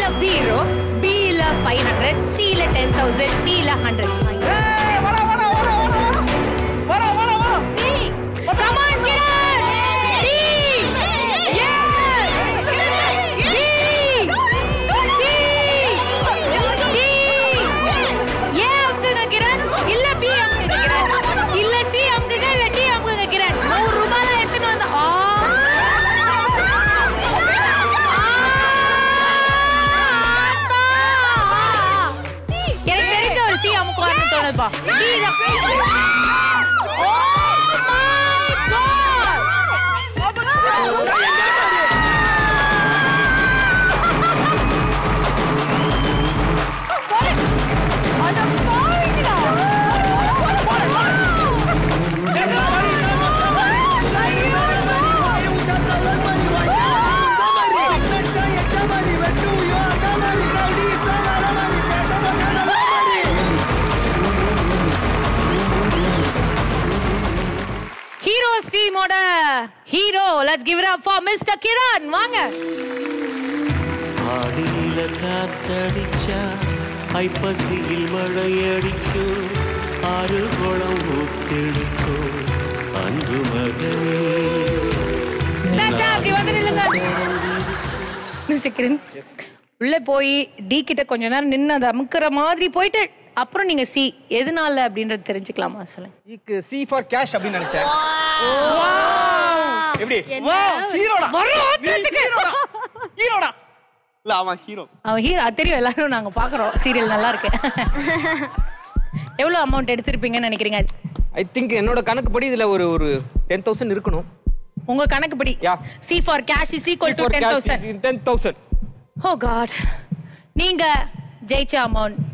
Zero பில five hundred சில ten thousand சில hundred Come on, Kiran! D! Yes! B! C! D! A அமுக்குங்க கிரண் இல்ல பி அமுக்குங்க கிரண் இல்ல சி அமுக்குங்க இல்ல டி அமுக்குங்க கிரண் நூறு ரூபாய் எடுத்துன்னு வந்த ஆ எனக்கு தெரிஞ்ச ஒரு சி அமுக்குவார்னு தோணுதுப்பா டி தான் Oh my God! ஹீரோஸ் டீமோட hero let's give it up for Mr Kiran வாங்க ஆடியில காத்தடிச்சா ஐப்பசியில் மழையடிக்கும் ஆறு குளம் ஊத்தெடுக்கும் அன்பு மகனே தாச்சா, அப்படி வந்து நில்லுங்க மிஸ்டர் கிரண் உள்ள போய் டி கிட்ட கொஞ்ச நேரம் நின்னு அதை அமுக்குற மாதிரி போயிட்டு அப்புறம் நீங்க சி எதனால அப்படின்றது தெரிஞ்சுக்கலாமா சொல்லுங்க ஈக்கு சி ஃபார் கேஷ் அப்படின்னு நினைச்சேன் எப்படி வா ஹீரோடா வரும் ஆத்திரத்துக்கு. ஹீரோடா இல்ல அவன் ஹீரோ அவன் ஹீரோ அது தெரியும் எல்லாரும் நாங்க பாக்குறோம் சீரியல் நல்லா இருக்கு எவ்வளவு அமௌண்ட் எடுத்திருப்பீங்கன்னு நினைக்கிறீங்க ஐ திங்க் என்னோட கணக்குப்படி இதுல ஒரு ஒரு டென் தௌசண்ட் இருக்கணும் உங்க கணக்குப்படி Yeah. C for cash is equal to ten thousand ten thousand oh God நீங்க ஜெயிச்ச அமௌண்ட்